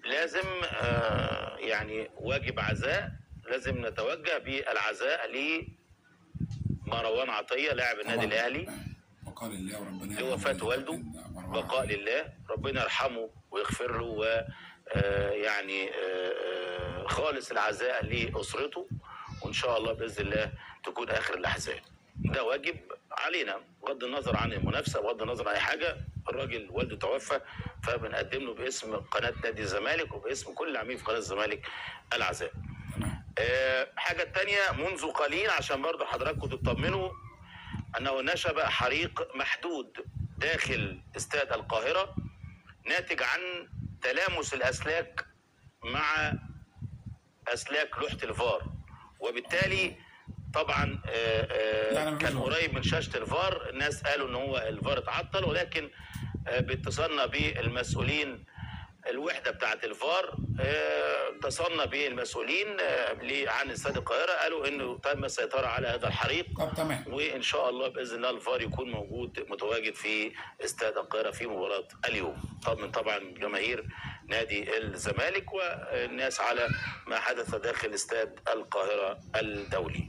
لازم آه، يعني واجب عزاء لازم نتوجه بالعزاء لمروان عطيه لاعب النادي طبعاً. الاهلي بقاء لله وربنا لوفاة يرحمه والده ويكفن مروان بقاء عليه. لله ربنا يرحمه ويغفر له و آه، يعني آه، آه، خالص العزاء لاسرته وان شاء الله باذن الله تكون اخر الاحزان ده واجب علينا بغض النظر عن المنافسه بغض النظر عن اي حاجه الراجل والده توفى فبنقدم له باسم قناه نادي الزمالك وباسم كل عميل في قناه الزمالك العزاء تمام آه، حاجة تانية منذ قليل عشان برضه حضراتكم تطمنوا أنه نشب حريق محدود داخل استاد القاهرة ناتج عن تلامس الأسلاك مع أسلاك لوحة الفار وبالتالي طبعا آه، آه، يعني مفيش كان فار. قريب من شاشة الفار الناس قالوا ان هو الفار اتعطل ولكن آه، باتصالنا بالمسؤولين الوحده بتاعه الفار آه، اتصلنا بالمسؤولين آه، ل- عن استاد القاهره قالوا انه تم السيطره على هذا الحريق طب تمام وان شاء الله باذن الله الفار يكون موجود متواجد في استاد القاهره في مباراه اليوم طبعا طبعا جماهير نادي الزمالك والناس على ما حدث داخل استاد القاهره الدولي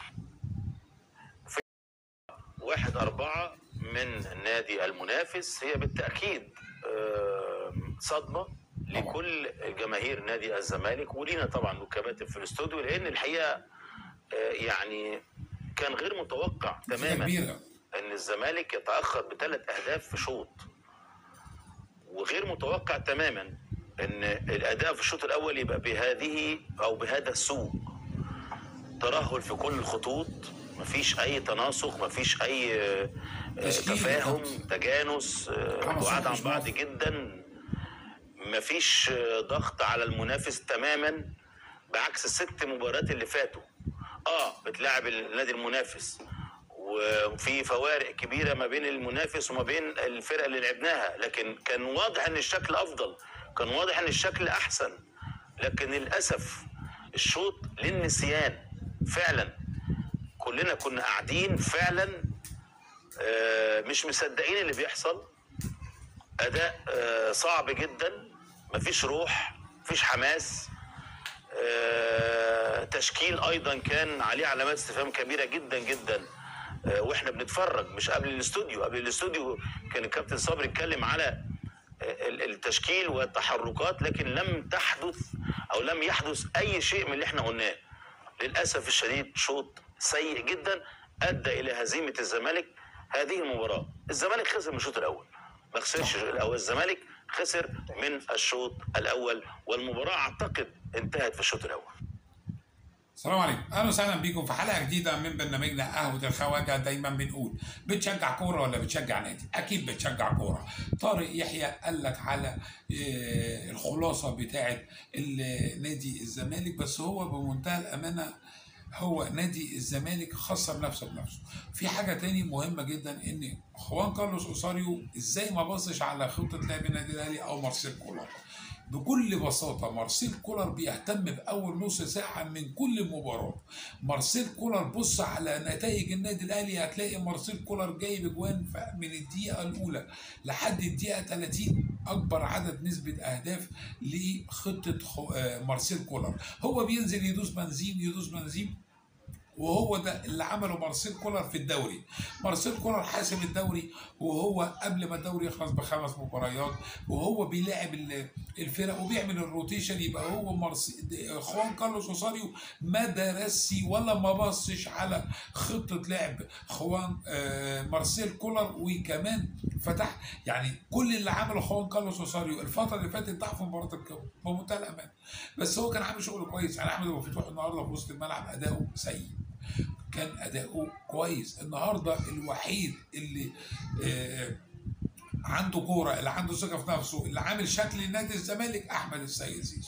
في واحد أربعة من النادي المنافس هي بالتأكيد آه، صدمة لكل جماهير نادي الزمالك ولينا طبعا وكباتن في الاستوديو لأن الحقيقة آه، يعني كان غير متوقع نتيجة تماما كبيرة ان الزمالك يتاخر بثلاث اهداف في شوط وغير متوقع تماما ان الاداء في الشوط الاول يبقى بهذه او بهذا السوء ترهل في كل الخطوط مفيش اي تناسق مفيش اي آه، آه، تشكيل تفاهم بالضبط. تجانس آه، خمس بعاد عن مش بعض موافق. جدا مفيش آه، ضغط على المنافس تماما بعكس الست مباريات اللي فاتوا اه بتلاعب النادي المنافس وفي فوارق كبيره ما بين المنافس وما بين الفرقه اللي لعبناها لكن كان واضح ان الشكل افضل كان واضح ان الشكل احسن لكن للاسف الشوط للنسيان فعلا كلنا كنا قاعدين فعلا آه، مش مصدقين اللي بيحصل اداء آه، صعب جدا مفيش روح مفيش حماس آه، تشكيل ايضا كان عليه علامات استفهام كبيره جدا جدا آه، واحنا بنتفرج مش قبل الاستوديو قبل الاستوديو كان الكابتن صبري اتكلم على آه، ال- التشكيل والتحركات لكن لم تحدث او لم يحدث اي شيء من اللي احنا قلناه للاسف الشديد شوط سيء جدا ادى الى هزيمه الزمالك هذه المباراه الزمالك خسر من الشوط الاول ما خسرش او الزمالك خسر من الشوط الاول والمباراه اعتقد انتهت في الشوط الاول السلام عليكم اهلا وسهلا بيكم في حلقه جديده من برنامجنا قهوه الخواجه دايما بنقول بتشجع كوره ولا بتشجع نادي اكيد بتشجع كوره طارق يحيى قال لك على آه، الخلاصه بتاعه ال- نادي الزمالك بس هو بمنتهى الامانه هو نادي الزمالك خسر نفسه بنفسه في حاجه تاني مهمه جدا ان خوان كارلوس اوساريو ازاي ما بصش على خطه لعب النادي الاهلي او مارسيل كولر بكل بساطة مارسيل كولر بيهتم بأول نص ساعة من كل مباراة مارسيل كولر بص على نتائج النادي الأهلي هتلاقي مارسيل كولر جايب أجوان ف- من الدقيقة الأولى لحد الدقيقة 30 أكبر عدد نسبة أهداف لخطة خو- آه، مارسيل كولر هو بينزل يدوس بنزين يدوس بنزين وهو ده اللي عمله مارسيل كولر في الدوري مارسيل كولر حاسم الدوري وهو قبل ما الدوري يخلص بخمس مباريات وهو بيلاعب ال- الفرق وبيعمل الروتيشن يبقى هو مارسيل خوان كارلوس اوساريو ما درسش ولا ما بصش على خطه لعب خوان آه، مارسيل كولر وكمان فتح يعني كل اللي عمله خوان كارلوس اوساريو الفتره اللي فاتت ضعف مباراه الكون بمنتهى الامان بس هو كان عامل شغل كويس يعني احمد ابو فتوح النهارده في وسط الملعب اداؤه سيء كان اداؤه كويس النهارده الوحيد اللي آه عنده كوره اللي عنده ثقه في نفسه اللي عامل شكل نادي الزمالك احمد السيد زيزو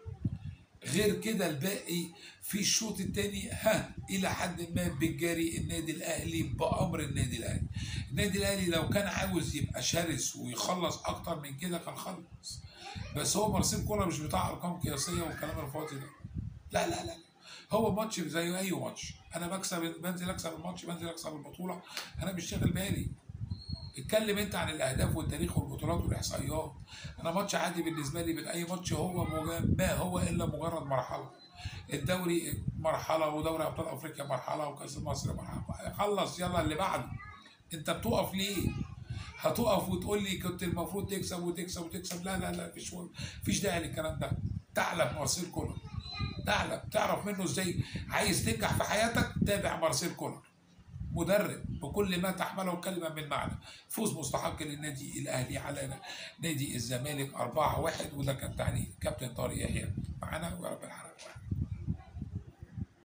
غير كده الباقي في الشوط الثاني ها الى حد ما بتجاري النادي الاهلي بامر النادي الاهلي النادي الاهلي لو كان عاوز يبقى شرس ويخلص اكتر من كده كان خلص بس هو مارسيل كولر مش بتاع ارقام قياسيه والكلام الفاضي ده لا لا لا هو ماتش زي اي ماتش انا بكسب بنزل اكسب الماتش بنزل اكسب البطوله انا مش شاغل بالي اتكلم انت عن الاهداف والتاريخ والبطولات والاحصائيات انا ماتش عادي بالنسبه لي من اي ماتش هو مج- ما هو الا مجرد مرحله الدوري مرحله ودوري ابطال افريقيا مرحله وكاس مصر مرحله خلص يلا اللي بعده انت بتقف ليه هتقف وتقول لي كنت المفروض تكسب وتكسب وتكسب لا لا لا مفيش مفيش داعي للكلام ده تعلم مارسيل كولر تعلم تعرف منه ازاي عايز تنجح في حياتك تابع مارسيل كولر مدرب بكل ما تحمله كلمة من معنى فوز مستحق للنادي الأهلي على نادي الزمالك 4-1 وده كان تعني كابتن طارق يحيى معانا ورب العالمين